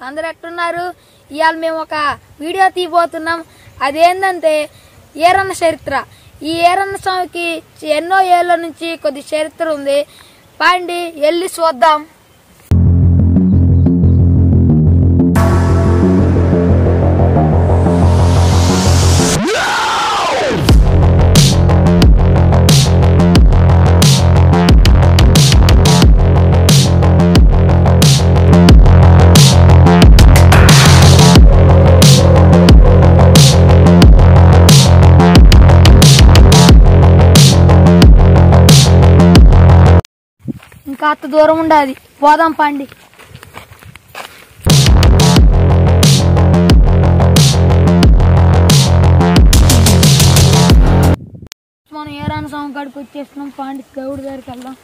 అందరు ఎట్టున్నారు ఇవాళ మేము ఒక వీడియో తీయబోతున్నాం అదేంటంటే ఏరన్న చరిత్ర ఈ ఏరన్న స్వామికి ఎన్నో ఏళ్ళ నుంచి కొద్ది చరిత్ర ఉంది పాండి వెళ్ళి చూద్దాం ఇంకా అంత దూరం ఉండాలి పోదాం పండి మనం ఏరాన స్వామి కాడికి వచ్చేస్తున్నాం పాండి దేవుడి దగ్గరికి వెళ్దాం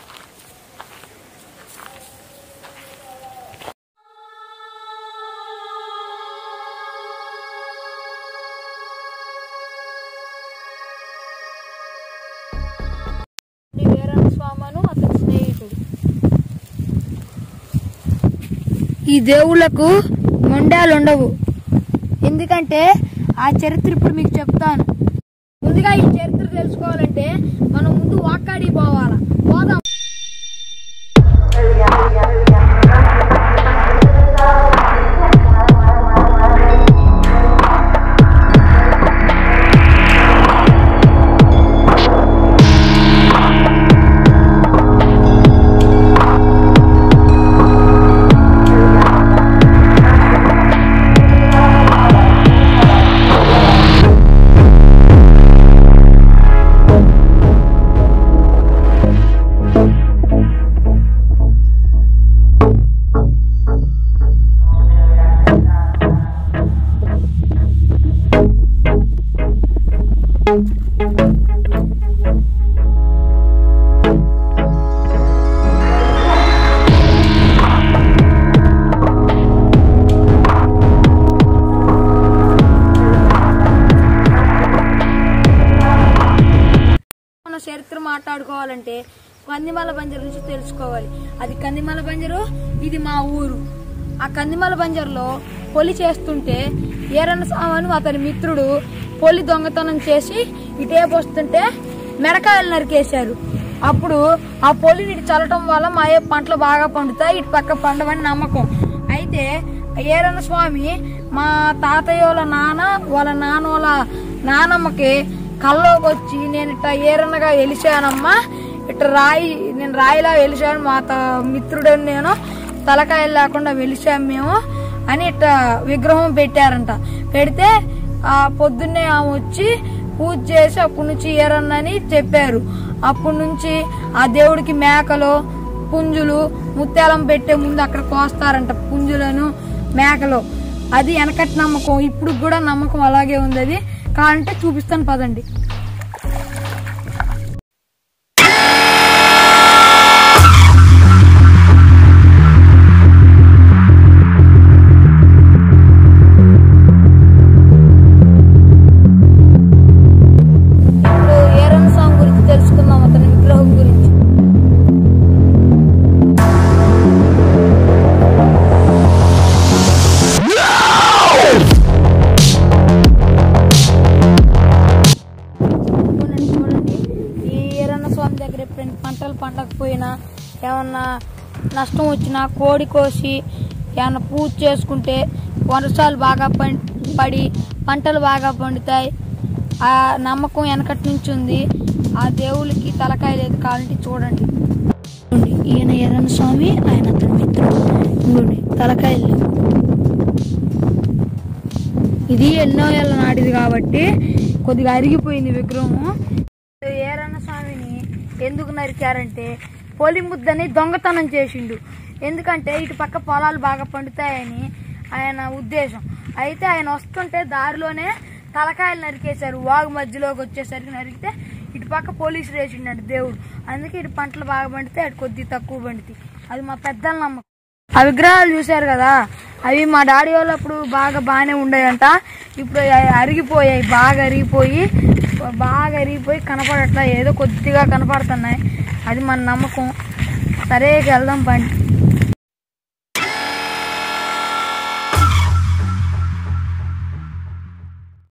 ఈ వీరన్న స్వామను అతని స్నేహితుడు ఈ దేవుళ్ళకు మొండాలు ఉండవు ఎందుకంటే ఆ చరిత్ర ఇప్పుడు మీకు చెప్తాను ముందుగా ఈ చరిత్ర తెలుసుకోవాలంటే మనం ముందు వాకాడి పోవాలా పోదాం మన చరిత్ర మాట్లాడుకోవాలంటే కందిమల బంజరు నుంచి తెలుసుకోవాలి అది కందిమల బంజరు ఇది మా ఊరు ఆ కందిమల బంజరులో పొలి చేస్తుంటే ఏరన్న స్వామను అతని మిత్రుడు పొలి దొంగతనం చేసి ఇటేపు వస్తుంటే మెడకాయలు నరికేశారు అప్పుడు ఆ పొలిని ఇటు చల్లటం వల్ల మా ఏ పంటలు బాగా పండుతాయి ఇటు పక్క పండవని నమ్మకం అయితే ఏరన్న స్వామి మా తాతయ్య వాళ్ళ నాన్న వాళ్ళ నాన్న వాళ్ళ నానమ్మకి కల్లోకి వచ్చి నేను ఇట్లా ఏరన్నగా వెలిశానమ్మా ఇట్లా రాయి నేను రాయిలా వెలిశాను మా త మిత్రుడు నేను తలకాయలు లేకుండా వెలిశాం మేము అని ఇట్లా విగ్రహం పెట్టారంట పెడితే ఆ పొద్దున్నే ఆమె వచ్చి పూజ చేసి అప్పటి నుంచి ఏరన్నని చెప్పారు అప్పటి నుంచి ఆ దేవుడికి మేకలు పుంజులు ముత్యాలం పెట్టే ముందు అక్కడ కోస్తారంట పుంజులను మేకలు అది వెనకటి నమ్మకం ఇప్పుడు కూడా నమ్మకం అలాగే ఉంది అది కావాలంటే చూపిస్తాను పదండి ఇప్పుడు ఏరన్ స్వామి గురించి తెలుసుకుందాం అతని విగ్రహం గురించి చూడండి చూడండి ఈ ఈరన్న స్వామి దగ్గర ఎప్పుడైనా పంటలు పండకపోయినా ఏమన్నా నష్టం వచ్చినా కోడి కోసి ఏమన్నా పూజ చేసుకుంటే వర్షాలు బాగా పం- పడి పంటలు బాగా పండుతాయి ఆ నమ్మకం వెనకటి నుంచి ఉంది ఆ దేవుడికి తలకాయ లేదు కావాలంటే చూడండి చూడండి, ఈయన ఎర్రన్న స్వామి ఆయన అతని మిత్రుడు ఇంకోండి తలకాయలు లేవు. ఇది ఎన్నో ఏళ్ళ నాటిది కాబట్టి కొద్దిగా అరిగిపోయింది విగ్రహం ఏరన్న స్వామిని ఎందుకు నరికారంటే పోలి ముద్దని దొంగతనం చేసిండు ఎందుకంటే ఇటు పక్క పొలాలు బాగా పండుతాయని ఆయన ఉద్దేశం అయితే ఆయన వస్తుంటే దారిలోనే తలకాయలు నరికేశారు వాగు మధ్యలోకి వచ్చేసరికి నరికితే ఇటు పక్క పోలీసులు వేసిండు దేవుడు అందుకే ఇటు పంటలు బాగా పండితే అటు కొద్ది తక్కువ పండుతాయి అది మా పెద్దల నమ్మకం ఆ విగ్రహాలు చూశారు కదా అవి మా డాడీ వాళ్ళు అప్పుడు బాగా బాగానే ఉండేయంట ఇప్పుడు అవి అరిగిపోయాయి బాగా అరిగిపోయి బాగా అరిగిపోయి కనపడట్లా ఏదో కొద్దిగా కనపడుతున్నాయి అది మన నమ్మకం సరే ఇక వెళ్దాం పండి